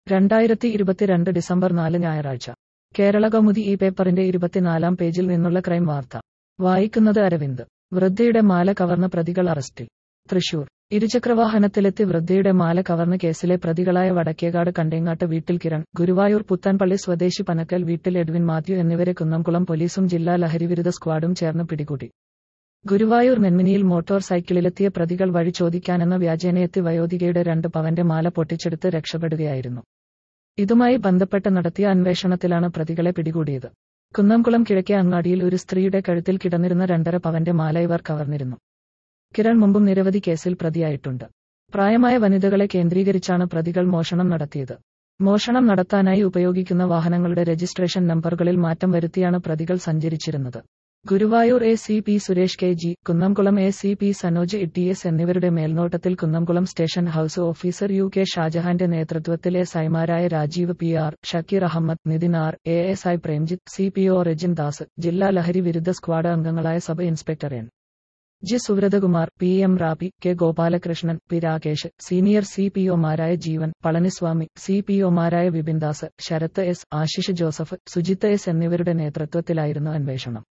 രണ്ടായിരത്തി ഇരുപത്തിരണ്ട് ഡിസംബർ നാല് ഞായറാഴ്ച കേരള കൗമുദി ഈ പേപ്പറിന്റെ ഇരുപത്തിനാലാം പേജിൽ നിന്നുള്ള ക്രൈം വാർത്ത വായിക്കുന്നത് അരവിന്ദ് വൃദ്ധയുടെ മാല കവർന്ന പ്രതികൾ അറസ്റ്റിൽ തൃശൂർ ഇരുചക്രവാഹനത്തിലെത്തി വൃദ്ധയുടെ മാല കവർന്ന കേസിലെ പ്രതികളായ വടക്കേകാട് കണ്ടേങ്ങാട്ട് വീട്ടിൽ കിരൺ ഗുരുവായൂർ പുത്താൻപള്ളി സ്വദേശി പനക്കൽ വീട്ടിൽ എഡ്വിൻ മാത്യു എന്നിവരെ കുന്നംകുളം പോലീസും ജില്ലാ ലഹരിവിരുദ്ധ സ്ക്വാഡും ചേർന്ന് പിടികൂടി ഗുരുവായൂർ നെന്മിനിയിൽ മോട്ടോർ സൈക്കിളിലെത്തിയ പ്രതികൾ വഴി ചോദിക്കാനെന്ന വ്യാജേനയെത്തി വയോധികയുടെ രണ്ട് പവന്റെ മാല പൊട്ടിച്ചെടുത്ത് രക്ഷപ്പെടുകയായിരുന്നു ഇതുമായി ബന്ധപ്പെട്ട് നടത്തിയ അന്വേഷണത്തിലാണ് പ്രതികളെ പിടികൂടിയത് കുന്നംകുളം കിഴക്കേ അങ്ങാടിയിൽ ഒരു സ്ത്രീയുടെ കഴുത്തിൽ കിടന്നിരുന്ന രണ്ടര പവന്റെ മാല ഇവർ കവർന്നിരുന്നു കിരൺ മുമ്പും നിരവധി കേസിൽ പ്രതിയായിട്ടുണ്ട് പ്രായമായ വനിതകളെ കേന്ദ്രീകരിച്ചാണ് പ്രതികൾ മോഷണം നടത്തിയത് മോഷണം നടത്താനായി ഉപയോഗിക്കുന്ന വാഹനങ്ങളുടെ രജിസ്ട്രേഷൻ നമ്പറുകളിൽ മാറ്റം വരുത്തിയാണ് പ്രതികൾ സഞ്ചരിച്ചിരുന്നത് Guruvayur A C P Suresh K G Kunnamkulam A C P Sanoj E S എന്നിവരുടെ മേൽനോട്ടത്തിൽ Kunnamkulam station house officer U K ഷാജഹാന്റെ നേതൃത്വത്തിൽ എസ് ഐമാരായ Rajeev P R Shakkeer Ahammed Nithin R A S I Premjith C P O Rajin Das ജില്ലാ ലഹരി വിരുദ്ധ സ്ക്വാഡ് അംഗങ്ങളായ sub inspector N G Subrathakumar P M Rabi K Gopalakrishnan P Rakesh senior C P ഒമാരായ ജീവൻ പളനിസ്വാമി സി പി ഒമാരായ Vipindas Sarath S Ashish Joseph Sujith S എന്നിവരുടെ നേതൃത്വത്തിലായിരുന്നു അന്വേഷണം